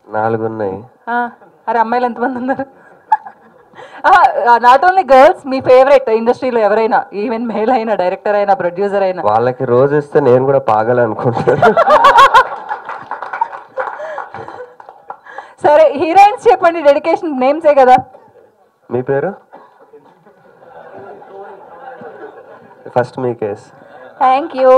నాలుగు ఉన్నాయి ఆ, అరే అమ్మాయిలు ఎంతమంది ఉన్నారు నాట్ ఓన్లీ గర్ల్స్ మీ ఫేవరెట్ ఇండస్ట్రీలో ఎవరైనా ఈవెన్ మేల్ అయినా డైరెక్టర్ అయినా ప్రొడ్యూసర్ అయినా వాళ్ళకి రోజు ఇస్తే నేను కూడా పాగాలనుకుంటున్నాను సరే హీరోయిన్స్ చెప్పండి డెడికేషన్ నేమ్సే కదా మీ పేరు ఫస్ట్ మీ case thank you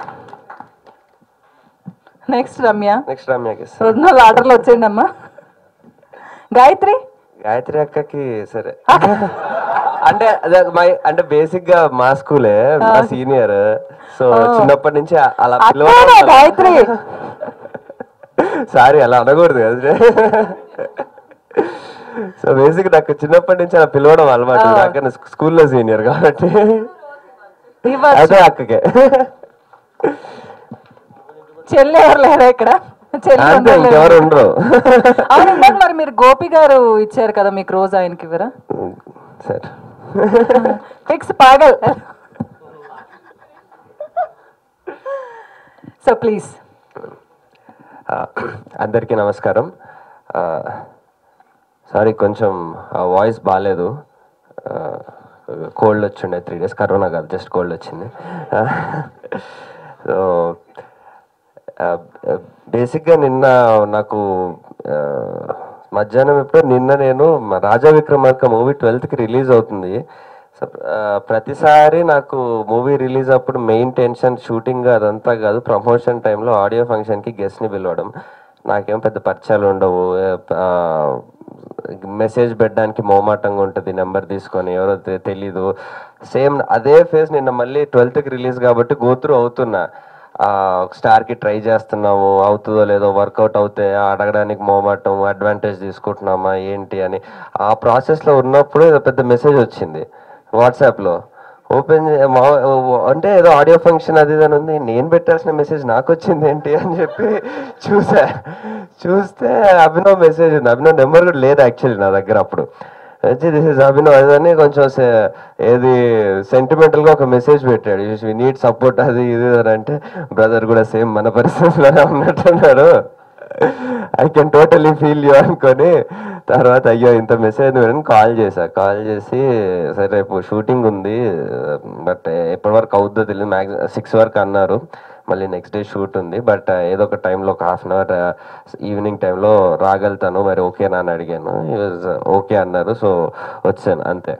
next Ramya next Ramya case original ఆర్డర్లో వచ్చేయండి అమ్మా గాయత్రి గాయత్రి అక్కకి సరే అంటే అదే మై అంటే బేసిక్ గా మా స్కూలే మా సీనియర్ సో చిన్నప్పటి నుంచి అలా అక్కడే గాయత్రి సారీ అలా అనకూడదు కదా సో బేసిక్ నాకు చిన్నప్పటి నుంచి అలా పిలవడం అలవాటు అక్కడ స్కూల్లో సీనియర్ కాబట్టి ఇవ్వచ్చు అదే అక్కకే చెల్లి ఎవరు లేరా ఇక్కడ చెల్లి అంటే ఉండలేరు. ఇంకెవరు ఉండరు అవును ఇందాక మరి మీరు గోపి గారు ఇచ్చారు కదా మీకు రోజు ఆయనకి ఇవ్వరా సరే ఫిక్స్ పాగల్ సో ప్లీజ్ ఆ, అందరికీ నమస్కారం సారీ కొంచెం వాయిస్ బాగాలేదు కోల్డ్ వచ్చిండే త్రీ డేస్ కరోనా కాదు జస్ట్ కోల్డ్ వచ్చింది సో బేసిక్గా నిన్న నాకు ఆ, మధ్యాహ్నం ఎప్పుడు నిన్న నేను మా రాజా విక్రమార్క మూవీ ట్వెల్త్కి రిలీజ్ అవుతుంది సో ఆ, ప్రతిసారి నాకు మూవీ రిలీజ్ అప్పుడు మెయిన్ టెన్షన్ షూటింగ్ అదంతా కాదు ప్రమోషన్ టైంలో ఆడియో ఫంక్షన్కి గెస్ట్ని పిలవడం నాకేం పెద్ద పరిచయాలు ఉండవు ఆ, మెసేజ్ పెట్టడానికి మోమాటంగా ఉంటుంది నెంబర్ తీసుకొని ఎవరో తె- తెలీదు సేమ్ అదే ఫేస్ నిన్న మళ్ళీ ట్వెల్త్కి రిలీజ్ కాబట్టి గోత్రూ అవుతున్నా ఆ, ఒక స్టార్కి ట్రై చేస్తున్నాము అవుతుందో లేదో వర్కౌట్ అవుతే అడగడానికి మోమాటం అడ్వాంటేజ్ తీసుకుంటున్నామా ఏంటి అని ఆ ప్రాసెస్లో ఉన్నప్పుడు ఏదో పెద్ద మెసేజ్ వచ్చింది వాట్సాప్లో ఓపెన్ అంటే ఏదో ఆడియో ఫంక్షన్ అది ఇది అని ఉంది నేను పెట్టాల్సిన మెసేజ్ నాకు వచ్చింది ఏంటి అని చెప్పి చూసా చూస్తే అభినవ్ మెసేజ్ ఉంది అభినవ్ నెంబర్ కూడా లేదు యాక్చువల్లీ నా దగ్గర అప్పుడు వచ్చి దిస్ ఇస్ అభినవ్ అది అని కొంచెం సే- ఏది సెంటిమెంటల్ గా ఒక మెసేజ్ పెట్టాడు వి నీడ్ సపోర్ట్ అది ఇది అని అంటే బ్రదర్ కూడా సేమ్ మన పరిస్థితిలోనే ఉన్నట్టున్నాడు I can totally feel you అనుకొని తర్వాత అయ్యో ఇంత మెసేజ్ అని కాల్ చేశా కాల్ చేసి సరే రేపు షూటింగ్ ఉంది బట్ ఎప్పటి వరకు అవుద్దో తెలియదు మ్యాక్స్ సిక్స్ వరకు అన్నారు మళ్ళీ నెక్స్ట్ డే షూట్ ఉంది బట్ ఏదో ఒక టైంలో ఒక హాఫ్ అన్ అవర్ ఈవినింగ్ టైంలో రాగలుగుతాను మరి ఓకేనా అని అడిగాను ఓకే అన్నారు సో వచ్చాను అంతే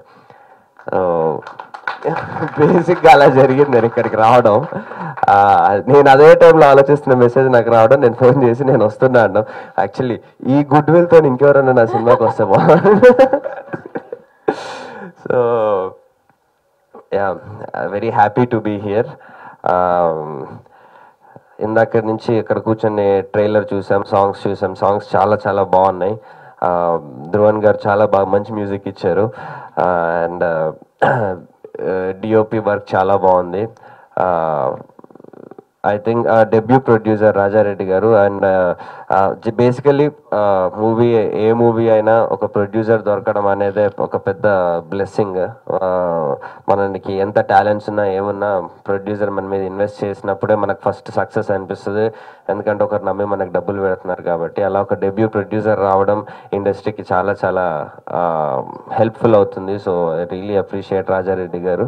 బేసిక్గా అలా జరిగింది నేను ఇక్కడికి రావడం ఆ, నేను అదే టైంలో ఆలోచిస్తున్న మెసేజ్ నాకు రావడం నేను ఫోన్ చేసి నేను వస్తున్నా అన్నాం యాక్చువల్లీ ఈ గుడ్ విల్తో ఇంకెవరన్నా నా సినిమాకి వస్తే బాగుంది so yeah very happy to be here ఇందాక నుంచి ఇక్కడ కూర్చొని ట్రైలర్ చూసాం సాంగ్స్ చూసాం సాంగ్స్ చాలా చాలా బాగున్నాయి ఆ, ధ్రువన్ గారు చాలా బాగా మంచి మ్యూజిక్ ఇచ్చారు అండ్ డిఓపి వర్క్ చాలా బాగుంది I think debut producer Rajareddy garu and basically movie ఏ మూవీ అయినా ఒక ప్రొడ్యూసర్ దొరకడం అనేది ఒక పెద్ద బ్లెస్సింగ్ మనకి ఎంత టాలెంట్స్ ఉన్నా ఏమున్నా ప్రొడ్యూసర్ మన మీద ఇన్వెస్ట్ చేసినప్పుడే మనకు ఫస్ట్ సక్సెస్ అనిపిస్తుంది ఎందుకంటే ఒకరు నమ్మి మనకు డబ్బులు పెడుతున్నారు కాబట్టి అలా ఒక డెబ్యూ ప్రొడ్యూసర్ రావడం ఇండస్ట్రీకి చాలా చాలా హెల్ప్ఫుల్ అవుతుంది so I really appreciate Rajareddy garu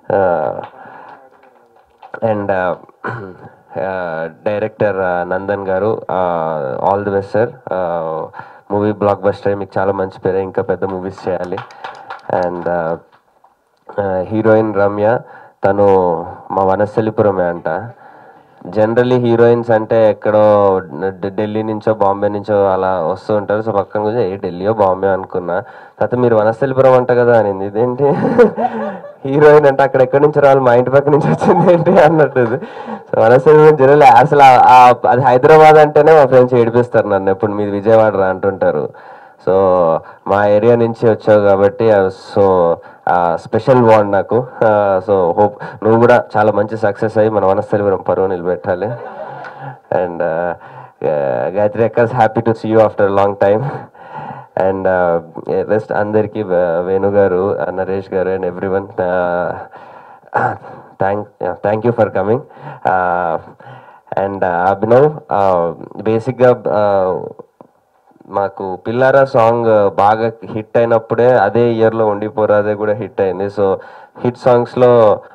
and director Nandan garu all the best sir movie blockbuster మీకు చాలా మంచి పేరు ఇంకా పెద్ద మూవీస్ చేయాలి అండ్ హీరోయిన్ రమ్య తను మా వనస్థలిపురమే అంట జనరల్లీ హీరోయిన్స్ అంటే ఎక్కడో ఢ- ఢిల్లీ నుంచో బాంబే నుంచో అలా వస్తూ ఉంటారు సో పక్కన కూర్చొని ఏ ఢిల్లీయో బాంబే అనుకున్నా తర్వాత మీరు వనస్థలిపురం అంట కదా అనింది ఇదేంటి హీరోయిన్ అంటే అక్కడ ఎక్కడి నుంచి రావాలి మా ఇంటి పక్క నుంచి వచ్చింది ఏంటి అన్నట్టు సో వనస్థలిపురం జనరల్ అసలు ఆ- ఆ- అది హైదరాబాద్ అంటేనే మా ఫ్రెండ్స్ ఏడిపిస్తారు నన్ను ఎప్పుడు మీది విజయవాడ రా అంటుంటారు సో మా ఏరియా నుంచి వచ్చావు కాబట్టి సో స్పెషల్ బాండ్ నాకు సో హోప్ నువ్వు కూడా చాలా మంచి సక్సెస్ అయ్యి మన వనస్థలిపురం పరువు నిలబెట్టాలి అండ్ గాయత్రి అక్కస్ happy to see you after long time and rest అందరికీ వే- Venu garu Naresh garu and everyone thank thank you for coming and Abhinav బేసిక్గా మాకు పిల్లారా సాంగ్ బాగా హిట్ అయినప్పుడే అదే ఇయర్లో ఉండిపోరాదే కూడా హిట్ అయింది సో హిట్ సాంగ్స్లో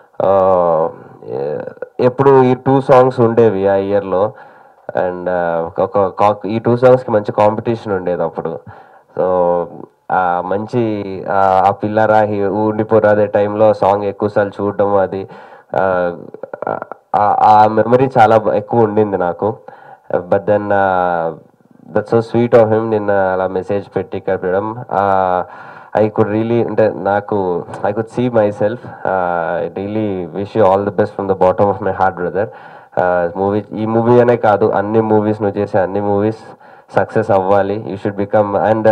ఎప్పుడు ఈ టూ సాంగ్స్ ఉండేవి ఆ ఇయర్లో అండ్ ఒక కా- ఈ టూ సాంగ్స్కి మంచి కాంపిటీషన్ ఉండేది అప్పుడు సో ఆ మంచి ఆ- ఆ పిల్లరా హి- ఉండిపోరాదే టైంలో సాంగ్ ఎక్కువసార్లు చూడడం అది ఆ, ఆ- ఆ మెమరీ చాలా బ- ఎక్కువ ఉండింది నాకు but then that so sweet of him నిన్న అలా మెసేజ్ పెట్టి కట్టడం ఐ కుడ్ రియలీ అంటే నాకు I could see myself really wish you all the best from the bottom of my heart brother movie ఈ మూవీ అనే కాదు అన్ని మూవీస్ నువ్వు చేసే అన్ని మూవీస్ సక్సెస్ అవ్వాలి you should become and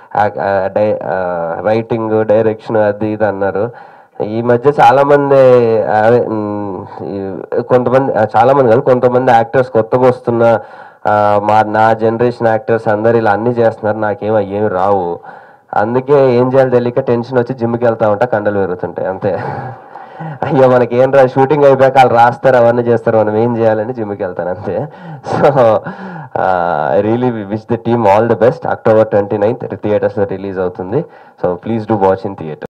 writing direction అది ఇది అన్నారు ఈ మధ్య చాలా మంది అదే, మ్, ఈ- కొంతమంది ఆ, చాలా మంది కాదు కొంతమంది యాక్టర్స్ కొత్తగా వస్తున్న ఆ, మా నా జనరేషన్ యాక్టర్స్ అందరు ఇలా అన్ని చేస్తున్నారు నాకేం ఏమి రావు అందుకే ఏం చేయాలో తెలియక టెన్షన్ వచ్చి జిమ్కి వెళ్తా ఉంటా కండలు పెరుగుతుంటాయి అంతే అయ్యో మనకి ఏం రా షూటింగ్ అయిపోయాక వాళ్ళు రాస్తారు అవన్నీ చేస్తారు మనం ఏం చేయాలని జిమ్కి వెళ్తాను అంతే so I really wish the team all the best October twenty ninth థియేటర్స్లో రిలీజ్ అవుతుంది so please do watch in theatre